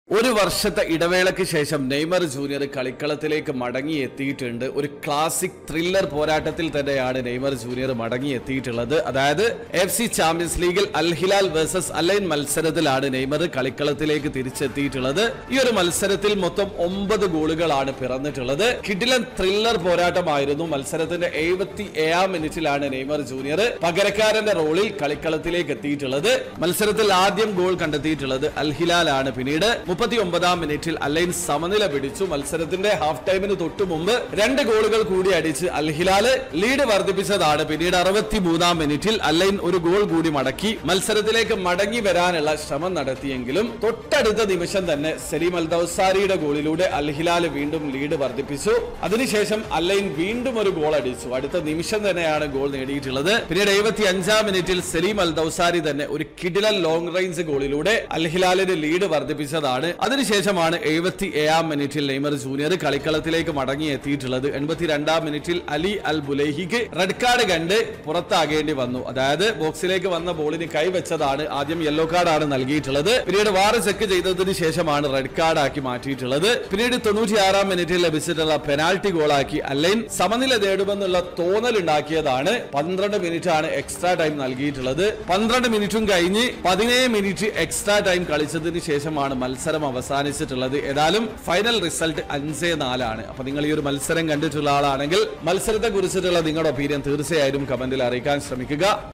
ഒരു വർഷത്തെ ഇടവേളയ്ക്ക് ശേഷം നെയ്മർ ജൂനിയർ കളിക്കളത്തിലേക്ക് മടങ്ങി എത്തിയിട്ടുണ്ട് ഒരു ക്ലാസിക് ത്രില്ലർ പോരാട്ടത്തിൽ തന്നെയാണ് നെയ്മർ ജൂനിയർ മടങ്ങി എത്തിയിട്ടുള്ളത് അതായത് എഫ് സി ചാമ്പ്യൻസ് ലീഗിൽ അൽ ഹിലാൽ വേഴ്സസ് അലൈൻ മത്സരത്തിലാണ് നെയ്മർ കളിക്കളത്തിലേക്ക് തിരിച്ചെത്തിയിട്ടുള്ളത് ഈ ഒരു മത്സരത്തിൽ മൊത്തം ഒമ്പത് ഗോളുകളാണ് പിറന്നിട്ടുള്ളത് കിഡിലൻ ത്രില്ലർ പോരാട്ടമായിരുന്നു മത്സരത്തിന്റെ എഴുപത്തി ഏഴാം മിനിറ്റിലാണ് നെയ്മർ ജൂനിയർ പകരക്കാരന്റെ റോളിൽ കളിക്കളത്തിലേക്ക് എത്തിയിട്ടുള്ളത് മത്സരത്തിൽ ആദ്യം ഗോൾ കണ്ടെത്തിയിട്ടുള്ളത് അൽ ഹിലാലാണ് പിന്നീട് മുപ്പത്തി ഒമ്പതാം മിനിറ്റിൽ അലൈൻ സമനില പിടിച്ചു മത്സരത്തിന്റെ ഹാഫ് ടൈമിന് തൊട്ടു മുമ്പ് രണ്ട് ഗോളുകൾ കൂടി അടിച്ച് അൽ ഹിലാല് ലീഡ് വർദ്ധിപ്പിച്ചതാണ് പിന്നീട് അറുപത്തി മൂന്നാം മിനിറ്റിൽ അലൈൻ ഒരു ഗോൾ കൂടി മടക്കി മത്സരത്തിലേക്ക് മടങ്ങി വരാനുള്ള ശ്രമം നടത്തിയെങ്കിലും തൊട്ടടുത്ത നിമിഷം തന്നെ സലീം അൽ ദൗസാരിയുടെ ഗോളിലൂടെ അൽ ഹിലാല് വീണ്ടും ലീഡ് വർദ്ധിപ്പിച്ചു അതിനുശേഷം അലൈൻ വീണ്ടും ഒരു ഗോൾ അടിച്ചു അടുത്ത നിമിഷം തന്നെയാണ് ഗോൾ നേടിയിട്ടുള്ളത് പിന്നീട് എഴുപത്തി അഞ്ചാം മിനിറ്റിൽ സലീം അൽ ദൗസാരി തന്നെ ഒരു കിഡിലൻ ലോങ് റേഞ്ച് ഗോളിലൂടെ അൽ ഹിലാലിന് ലീഡ് വർദ്ധിപ്പിച്ചതാണ് അതിനുശേഷമാണ് എഴുപത്തി ഏഴാം മിനിറ്റിൽ നെയ്മർ ജൂനിയർ കളിക്കളത്തിലേക്ക് മടങ്ങി എത്തിയിട്ടുള്ളത് എൺപത്തിരണ്ടാം മിനിറ്റിൽ അലി അൽ ബുലൈഹിക്ക് റെഡ് കാർഡ് കണ്ട് പുറത്താകേണ്ടി വന്നു അതായത് ബോക്സിലേക്ക് വന്ന ബോളിന് കൈവച്ചതാണ് ആദ്യം യെല്ലോ കാർഡാണ് നൽകിയിട്ടുള്ളത് പിന്നീട് വാർ ചെക്ക് ചെയ്തതിന് ശേഷമാണ് റെഡ് കാർഡ് ആക്കി മാറ്റിയിട്ടുള്ളത് പിന്നീട് തൊണ്ണൂറ്റിയാറാം മിനിറ്റിൽ ലഭിച്ചിട്ടുള്ള പെനാൽറ്റി ഗോളാക്കി അല്ലൈൻ സമനില നേടുമെന്നുള്ള തോന്നൽ ഉണ്ടാക്കിയതാണ് പന്ത്രണ്ട് മിനിറ്റ് ആണ് എക്സ്ട്രാ ടൈം നൽകിയിട്ടുള്ളത് പന്ത്രണ്ട് മിനിറ്റും കഴിഞ്ഞ് പതിനേഴ് മിനിറ്റ് എക്സ്ട്രാ ടൈം കളിച്ചതിന് ശേഷമാണ് മത്സരം അവസാനിച്ചിട്ടുള്ളത് ഏതായാലും ഫൈനൽ റിസൾട്ട് അഞ്ചേ നാലാണ് അപ്പൊ നിങ്ങൾ ഈ ഒരു മത്സരം കണ്ടിട്ടുള്ള ആളാണെങ്കിൽ മത്സരത്തെ കുറിച്ചിട്ടുള്ള നിങ്ങളുടെ ഒപ്പീനിയൻ തീർച്ചയായും കമന്റിൽ അറിയിക്കാൻ ശ്രമിക്കുക